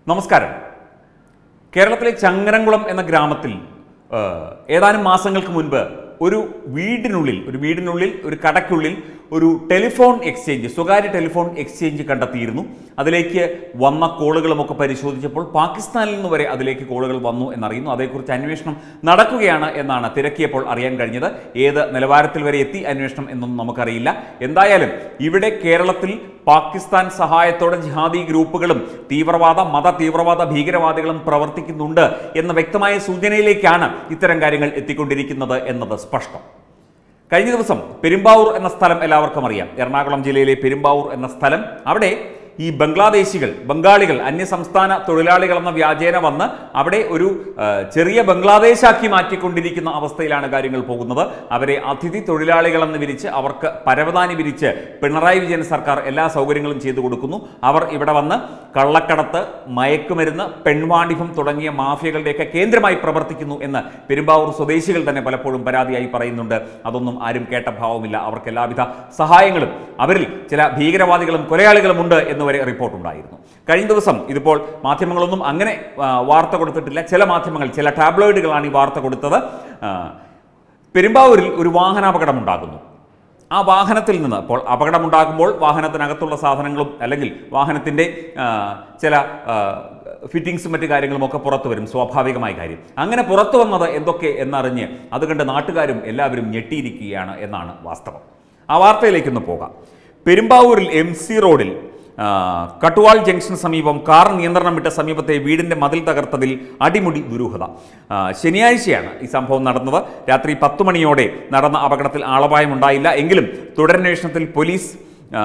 നമസ്കാരം കേരളത്തിലെ ചങ്ങരംകുളം എന്ന ഗ്രാമത്തിൽ ആ, ഏതാനും മാസങ്ങൾക്ക് മുൻപ് ഒരു വീടിനുള്ളിൽ ഒരു വീടിനുള്ളിൽ ഒരു കടയ്ക്കുള്ളിൽ ഒരു ടെലിഫോൺ എക്സ്ചേഞ്ച് സ്വകാര്യ ടെലിഫോൺ എക്സ്ചേഞ്ച് കണ്ടെത്തിയിരുന്നു അതിലേക്ക് വന്ന കോളുകളുമൊക്കെ പരിശോധിച്ചപ്പോൾ പാകിസ്ഥാനിൽ നിന്ന് വരെ അതിലേക്ക് കോളുകൾ വന്നു എന്നറിയുന്നു അതേക്കുറിച്ച് അന്വേഷണം നടക്കുകയാണ് എന്നാണ് തിരക്കിയപ്പോൾ അറിയാൻ കഴിഞ്ഞത് ഏത് നിലവാരത്തിൽ വരെ എത്തി അന്വേഷണം എന്നൊന്നും നമുക്കറിയില്ല എന്തായാലും ഇവിടെ കേരളത്തിൽ പാകിസ്ഥാൻ സഹായത്തോടെ ജിഹാദി ഗ്രൂപ്പുകളും തീവ്രവാദ മത തീവ്രവാദ ഭീകരവാദികളും പ്രവർത്തിക്കുന്നുണ്ട് എന്ന വ്യക്തമായ സൂചനയിലേക്കാണ് ഇത്തരം കാര്യങ്ങൾ എത്തിക്കൊണ്ടിരിക്കുന്നത് എന്നത് സ്പഷ്ടം കഴിഞ്ഞ ദിവസം പെരുമ്പാവൂർ എന്ന സ്ഥലം എല്ലാവർക്കും അറിയാം എറണാകുളം ജില്ലയിലെ പെരുമ്പാവൂർ എന്ന സ്ഥലം അവിടെ ഈ ബംഗ്ലാദേശികൾ ബംഗാളികൾ അന്യസംസ്ഥാന തൊഴിലാളികൾ എന്ന വ്യാജേന വന്ന് അവിടെ ഒരു ആ, ചെറിയ ബംഗ്ലാദേശാക്കി മാറ്റിക്കൊണ്ടിരിക്കുന്ന അവസ്ഥയിലാണ് കാര്യങ്ങൾ പോകുന്നത് അവരെ അതിഥി തൊഴിലാളികളെന്ന് വിരിച്ച് അവർക്ക് പരവതാനി വിരിച്ച് പിണറായി വിജയൻ സർക്കാർ എല്ലാ സൗകര്യങ്ങളും ചെയ്തു കൊടുക്കുന്നു അവർ ഇവിടെ വന്ന് കള്ളക്കടത്ത് മയക്കുമരുന്ന് പെൺവാണിഭം തുടങ്ങിയ മാഫിയകളുടെയൊക്കെ കേന്ദ്രമായി പ്രവർത്തിക്കുന്നു എന്ന് പെരുമ്പാവൂർ സ്വദേശികൾ തന്നെ പലപ്പോഴും പരാതിയായി പറയുന്നുണ്ട് അതൊന്നും ആരും കേട്ട ഭാവമില്ല അവർക്ക് എല്ലാവിധ സഹായങ്ങളും അവരിൽ ചില ഭീകരവാദികളും കൊലയാളികളും ഉണ്ട് എന്നുവരെ റിപ്പോർട്ടുണ്ടായിരുന്നു കഴിഞ്ഞ ദിവസം ഇതിപ്പോൾ മാധ്യമങ്ങളൊന്നും അങ്ങനെ ആ, വാർത്ത കൊടുത്തിട്ടില്ല ചില മാധ്യമങ്ങൾ ചില ടാബ്ലോയിഡുകളാണ് ഈ വാർത്ത കൊടുത്തത് ആ, പെരുമ്പാവൂരിൽ ഒരു വാഹനാപകടം ഉണ്ടാകുന്നു ആ വാഹനത്തിൽ നിന്ന് അപ്പോൾ അപകടമുണ്ടാകുമ്പോൾ വാഹനത്തിനകത്തുള്ള സാധനങ്ങളും അല്ലെങ്കിൽ വാഹനത്തിൻ്റെ ആ, ചില ആ, ഫിറ്റിങ്സും മറ്റു കാര്യങ്ങളും ഒക്കെ പുറത്തു വരും സ്വാഭാവികമായ കാര്യം അങ്ങനെ പുറത്തു വന്നത് എന്തൊക്കെ എന്നറിഞ്ഞ് അത് കണ്ട് നാട്ടുകാരും എല്ലാവരും ഞെട്ടിയിരിക്കുകയാണ് എന്നാണ് വാസ്തവം ആ വാർത്തയിലേക്കൊന്ന് പോകാം പെരുമ്പാവൂരിൽ എം സി റോഡിൽ ആ, കട്ടുവാൾ ജംഗ്ഷന് സമീപം കാർ നിയന്ത്രണം വിട്ട സമീപത്തെ വീടിന്റെ മതിൽ തകർത്തതിൽ അടിമുടി ദുരൂഹത ആ, ശനിയാഴ്ചയാണ് ഈ സംഭവം നടന്നത് രാത്രി പത്തു മണിയോടെ നടന്ന അപകടത്തിൽ ആളപായം ഉണ്ടായില്ല എങ്കിലും തുടരന്വേഷണത്തിൽ പോലീസ് ആ,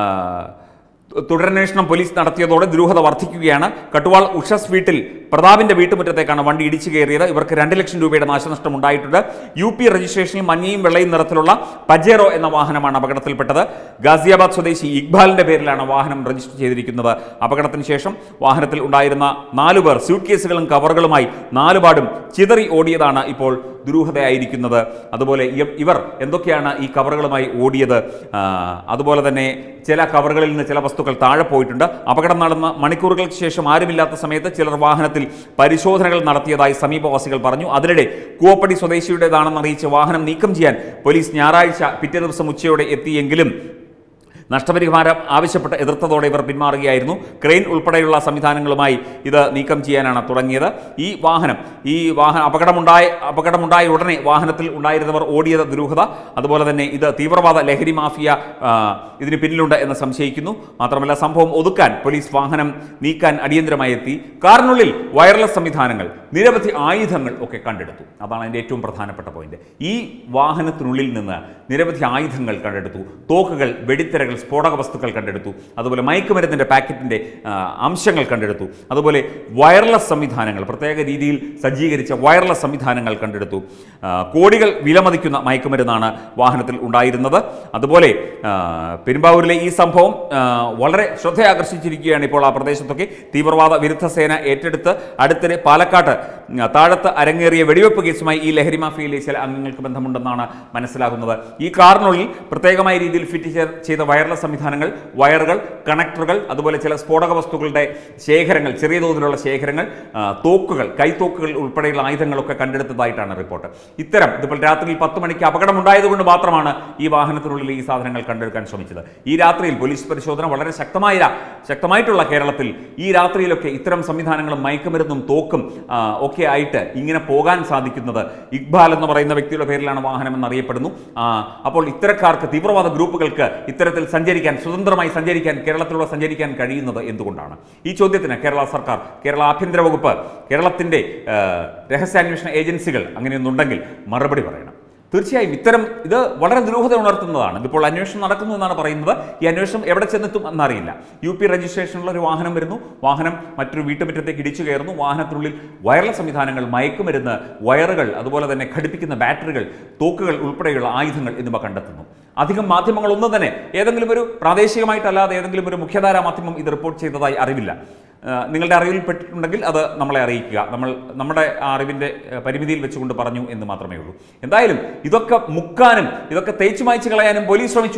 തുടരന്വേഷണം പോലീസ് നടത്തിയതോടെ ദുരൂഹത വർദ്ധിക്കുകയാണ് കട്ടുവാൾ ഉഷസ് വീട്ടിൽ പ്രതാപിന്റെ വീട്ടുമുറ്റത്തേക്കാണ് വണ്ടി ഇടിച്ചു കയറിയത് ഇവർക്ക് രണ്ട് ലക്ഷം രൂപയുടെ നാശനഷ്ടം ഉണ്ടായിട്ടുണ്ട് യു പി രജിസ്ട്രേഷനിൽ മഞ്ഞയും വെള്ളയും നിറത്തിലുള്ള പജേറോ എന്ന വാഹനമാണ് അപകടത്തിൽപ്പെട്ടത് ഗാസിയാബാദ് സ്വദേശി ഇക്ബാലിന്റെ പേരിലാണ് വാഹനം രജിസ്റ്റർ ചെയ്തിരിക്കുന്നത് അപകടത്തിന് ശേഷം വാഹനത്തിൽ ഉണ്ടായിരുന്ന നാലു പേർ സ്യൂട്ട് കേസുകളും കവറുകളുമായി നാലുപാടും ചിതറി ഓടിയതാണ് ഇപ്പോൾ ദുരൂഹതയായിരിക്കുന്നത് അതുപോലെ ഇവ- ഇവർ എന്തൊക്കെയാണ് ഈ കവറുകളുമായി ഓടിയത് ആ, അതുപോലെ തന്നെ ചില കവറുകളിൽ നിന്ന് ചില വസ്തുക്കൾ താഴെ പോയിട്ടുണ്ട് അപകടം നടന്ന മണിക്കൂറുകൾക്ക് ശേഷം ആരുമില്ലാത്ത സമയത്ത് ചിലർ വാഹനത്തിൽ പരിശോധനകൾ നടത്തിയതായി സമീപവാസികൾ പറഞ്ഞു അതിനിടെ കൂവപ്പടി സ്വദേശിയുടേതാണെന്ന് അറിയിച്ച് വാഹനം നീക്കം ചെയ്യാൻ പോലീസ് ഞായറാഴ്ച പിറ്റേ ദിവസം ഉച്ചയോടെ എത്തിയെങ്കിലും നഷ്ടപരിഹാരം ആവശ്യപ്പെട്ട് എതിർത്തതോടെ ഇവർ പിന്മാറുകയായിരുന്നു ക്രെയിൻ ഉൾപ്പെടെയുള്ള സംവിധാനങ്ങളുമായി ഇത് നീക്കം ചെയ്യാനാണ് തുടങ്ങിയത് ഈ വാഹനം ഈ വാഹനം അപകടമുണ്ടായ അപകടമുണ്ടായ ഉടനെ വാഹനത്തിൽ ഉണ്ടായിരുന്നവർ ഓടിയത് ദുരൂഹത അതുപോലെ തന്നെ ഇത് തീവ്രവാദ ലഹരി മാഫിയ ആ, ഇതിന് പിന്നിലുണ്ട് എന്ന് സംശയിക്കുന്നു മാത്രമല്ല സംഭവം ഒതുക്കാൻ പോലീസ് വാഹനം നീക്കാൻ അടിയന്തരമായി എത്തി കാറിനുള്ളിൽ വയർലെസ് സംവിധാനങ്ങൾ നിരവധി ആയുധങ്ങൾ ഒക്കെ കണ്ടെടുത്തു അതാണ് അതിൻ്റെ ഏറ്റവും പ്രധാനപ്പെട്ട പോയിന്റ് ഈ വാഹനത്തിനുള്ളിൽ നിന്ന് നിരവധി ആയുധങ്ങൾ കണ്ടെടുത്തു തോക്കുകൾ വെടിത്തരകൾ സ്ഫോടക വസ്തുക്കൾ കണ്ടെടുത്തു അതുപോലെ മയക്കുമരുന്നിൻ്റെ പാക്കറ്റിൻ്റെ ആ, അംശങ്ങൾ കണ്ടെടുത്തു അതുപോലെ വയർലെസ് സംവിധാനങ്ങൾ പ്രത്യേക രീതിയിൽ സജ്ജീകരിച്ച വയർലെസ് സംവിധാനങ്ങൾ കണ്ടെടുത്തു ആ, കോടികൾ വിലമതിക്കുന്ന മയക്കുമരുന്നാണ് വാഹനത്തിൽ ഉണ്ടായിരുന്നത് അതുപോലെ ആ, പെരുമ്പാവൂരിലെ ഈ സംഭവം ആ, വളരെ ശ്രദ്ധയാകർഷിച്ചിരിക്കുകയാണ് ഇപ്പോൾ ആ പ്രദേശത്തൊക്കെ തീവ്രവാദ വിരുദ്ധ സേന ഏറ്റെടുത്ത് അടുത്തിടെ പാലക്കാട്ട് ഉം, താഴത്ത് അരങ്ങേറിയ വെടിവെപ്പ് കേസുമായി ഈ ലഹരി മാഫിയയിലെ ചില അംഗങ്ങൾക്ക് ബന്ധമുണ്ടെന്നാണ് മനസ്സിലാകുന്നത് ഈ കാറിനുള്ളിൽ പ്രത്യേകമായ രീതിയിൽ ഫിറ്റ് ചെ- ചെയ്ത വയർലെസ് സംവിധാനങ്ങൾ വയറുകൾ കണക്ടറുകൾ അതുപോലെ ചില സ്ഫോടക വസ്തുക്കളുടെ ശേഖരങ്ങൾ ചെറിയ തോതിലുള്ള ശേഖരങ്ങൾ ആ, തോക്കുകൾ കൈത്തോക്കുകൾ ഉൾപ്പെടെയുള്ള ആയുധങ്ങളൊക്കെ കണ്ടെടുത്തതായിട്ടാണ് റിപ്പോർട്ട് ഇത്തരം ഇതിപ്പോൾ രാത്രിയിൽ പത്ത് മണിക്ക് അപകടമുണ്ടായതുകൊണ്ട് മാത്രമാണ് ഈ വാഹനത്തിനുള്ളിൽ ഈ സാധനങ്ങൾ കണ്ടെടുക്കാൻ ശ്രമിച്ചത് ഈ രാത്രിയിൽ പോലീസ് പരിശോധന വളരെ ശക്തമായ ശക്തമായിട്ടുള്ള കേരളത്തിൽ ഈ രാത്രിയിലൊക്കെ ഇത്തരം സംവിധാനങ്ങളും മയക്കുമരുന്നും തോക്കും ആ, ഒക്കെ ആയിട്ട് ഇങ്ങനെ പോകാൻ സാധിക്കുന്നത് ഇക്ബാൽ എന്ന് പറയുന്ന വ്യക്തിയുടെ പേരിലാണ് വാഹനം എന്നറിയപ്പെടുന്നു ആ, അപ്പോൾ ഇത്തരക്കാർക്ക് തീവ്രവാദ ഗ്രൂപ്പുകൾക്ക് ഇത്തരത്തിൽ സഞ്ചരിക്കാൻ സ്വതന്ത്രമായി സഞ്ചരിക്കാൻ കേരളത്തിലൂടെ സഞ്ചരിക്കാൻ കഴിയുന്നത് എന്തുകൊണ്ടാണ് ഈ ചോദ്യത്തിന് കേരള സർക്കാർ കേരള ആഭ്യന്തര വകുപ്പ് കേരളത്തിൻ്റെ ആ, രഹസ്യാന്വേഷണ ഏജൻസികൾ അങ്ങനെയൊന്നുണ്ടെങ്കിൽ മറുപടി പറയണം തീർച്ചയായും ഇത്തരം ഇത് വളരെ ദുരൂഹത ഉണർത്തുന്നതാണ് ഇതിപ്പോൾ അന്വേഷണം നടക്കുന്നു എന്നാണ് പറയുന്നത് ഈ അന്വേഷണം എവിടെ ചെന്നെത്തും എന്നറിയില്ല യു പി രജിസ്ട്രേഷനുള്ള ഒരു വാഹനം വരുന്നു വാഹനം മറ്റൊരു വീട്ടുമുറ്റത്തേക്ക് ഇടിച്ചു കയറുന്നു വാഹനത്തിനുള്ളിൽ വയർലെസ് സംവിധാനങ്ങൾ മയക്കുമരുന്ന് വയറുകൾ അതുപോലെ തന്നെ ഘടിപ്പിക്കുന്ന ബാറ്ററികൾ തോക്കുകൾ ഉൾപ്പെടെയുള്ള ആയുധങ്ങൾ എന്നിവ കണ്ടെത്തുന്നു അധികം മാധ്യമങ്ങളൊന്നും തന്നെ ഏതെങ്കിലും ഒരു പ്രാദേശികമായിട്ടല്ലാതെ ഏതെങ്കിലും ഒരു മുഖ്യധാരാ മാധ്യമം ഇത് റിപ്പോർട്ട് ചെയ്തതായി അറിവില്ല ആ, നിങ്ങളുടെ അറിവിൽ പെട്ടിട്ടുണ്ടെങ്കിൽ അത് നമ്മളെ അറിയിക്കുക നമ്മൾ നമ്മുടെ ആ അറിവിൻ്റെ ആ, പരിമിതിയിൽ വെച്ചുകൊണ്ട് പറഞ്ഞു എന്ന് മാത്രമേ ഉള്ളൂ എന്തായാലും ഇതൊക്കെ മുക്കാനും ഇതൊക്കെ തേച്ചു മായ്ച്ചു കളയാനും പോലീസ് ശ്രമിച്ചു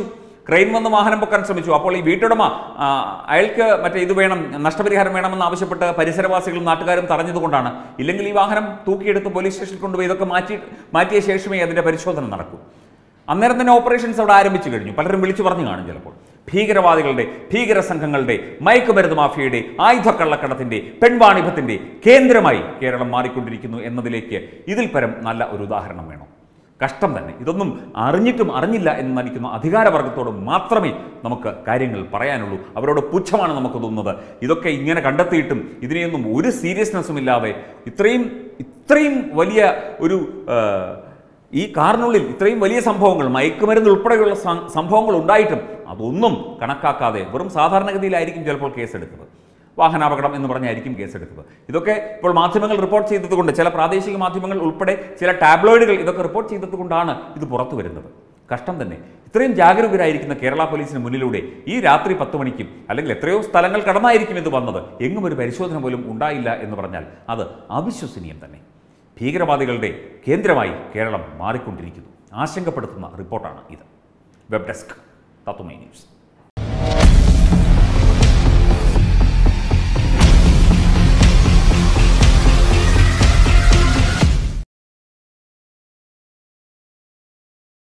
ക്രെയിൻ വന്ന് വാഹനം പൊക്കാൻ ശ്രമിച്ചു അപ്പോൾ ഈ വീട്ടുടമ ആ, അയാൾക്ക് മറ്റേ ഇത് വേണം നഷ്ടപരിഹാരം വേണമെന്ന് ആവശ്യപ്പെട്ട് പരിസരവാസികളും നാട്ടുകാരും തടഞ്ഞതുകൊണ്ടാണ് ഇല്ലെങ്കിൽ ഈ വാഹനം തൂക്കിയെടുത്ത് പോലീസ് സ്റ്റേഷനിൽ കൊണ്ടുപോയി ഇതൊക്കെ മാറ്റി മാറ്റിയ ശേഷമേ അതിൻ്റെ പരിശോധന നടക്കൂ അന്നേരം തന്നെ ഓപ്പറേഷൻസ് അവിടെ ആരംഭിച്ചു കഴിഞ്ഞു പലരും വിളിച്ചു പറഞ്ഞു കാണും ചിലപ്പോൾ ഭീകരവാദികളുടെ ഭീകര സംഘങ്ങളുടെ മയക്കുമരുന്ന് മാഫിയയുടെ ആയുധക്കള്ളക്കടത്തിന്റെ പെൺവാണിഭത്തിന്റെ കേന്ദ്രമായി കേരളം മാറിക്കൊണ്ടിരിക്കുന്നു എന്നതിലേക്ക് ഇതിൽ പരം നല്ല ഒരു ഉദാഹരണം വേണം കഷ്ടം തന്നെ ഇതൊന്നും അറിഞ്ഞിട്ടും അറിഞ്ഞില്ല എന്ന് നടിക്കുന്ന അധികാരവർഗത്തോട് മാത്രമേ നമുക്ക് കാര്യങ്ങൾ പറയാനുള്ളൂ അവരോട് പുച്ഛമാണ് നമുക്ക് തോന്നുന്നത് ഇതൊക്കെ ഇങ്ങനെ കണ്ടെത്തിയിട്ടും ഇതിനെയൊന്നും ഒരു സീരിയസ്നെസ്സും ഇല്ലാതെ ഇത്രയും ഇത്രയും വലിയ ഒരു ആ, ഈ കാറിനുള്ളിൽ ഇത്രയും വലിയ സംഭവങ്ങൾ മയക്കുമരുന്ന് ഉൾപ്പെടെയുള്ള സം- സംഭവങ്ങൾ ഉണ്ടായിട്ടും അതൊന്നും കണക്കാക്കാതെ വെറും സാധാരണഗതിയിലായിരിക്കും ചിലപ്പോൾ കേസെടുത്തത് വാഹനാപകടം എന്ന് പറഞ്ഞായിരിക്കും കേസെടുത്തത് ഇതൊക്കെ ഇപ്പോൾ മാധ്യമങ്ങൾ റിപ്പോർട്ട് ചെയ്തതുകൊണ്ട് ചില പ്രാദേശിക മാധ്യമങ്ങൾ ഉൾപ്പെടെ ചില ടാബ്ലോയിഡുകൾ ഇതൊക്കെ റിപ്പോർട്ട് ചെയ്തതുകൊണ്ടാണ് ഇത് പുറത്തു വരുന്നത് കഷ്ടം തന്നെ ഇത്രയും ജാഗരൂകരായിരിക്കുന്ന കേരള പോലീസിന് മുന്നിലൂടെ ഈ രാത്രി പത്ത് മണിക്കും അല്ലെങ്കിൽ എത്രയോ സ്ഥലങ്ങൾ കടന്നായിരിക്കും ഇത് വന്നത് എങ്ങും ഒരു പരിശോധന പോലും ഉണ്ടായില്ല എന്ന് പറഞ്ഞാൽ അത് അവിശ്വസനീയം തന്നെ ഭീകരവാദികളുടെ കേന്ദ്രമായി കേരളം മാറിക്കൊണ്ടിരിക്കുന്നു ആശങ്കപ്പെടുത്തുന്ന റിപ്പോർട്ടാണ് ഇത് വെബ് ഡെസ്ക് തത്തുമൈ ന്യൂസ്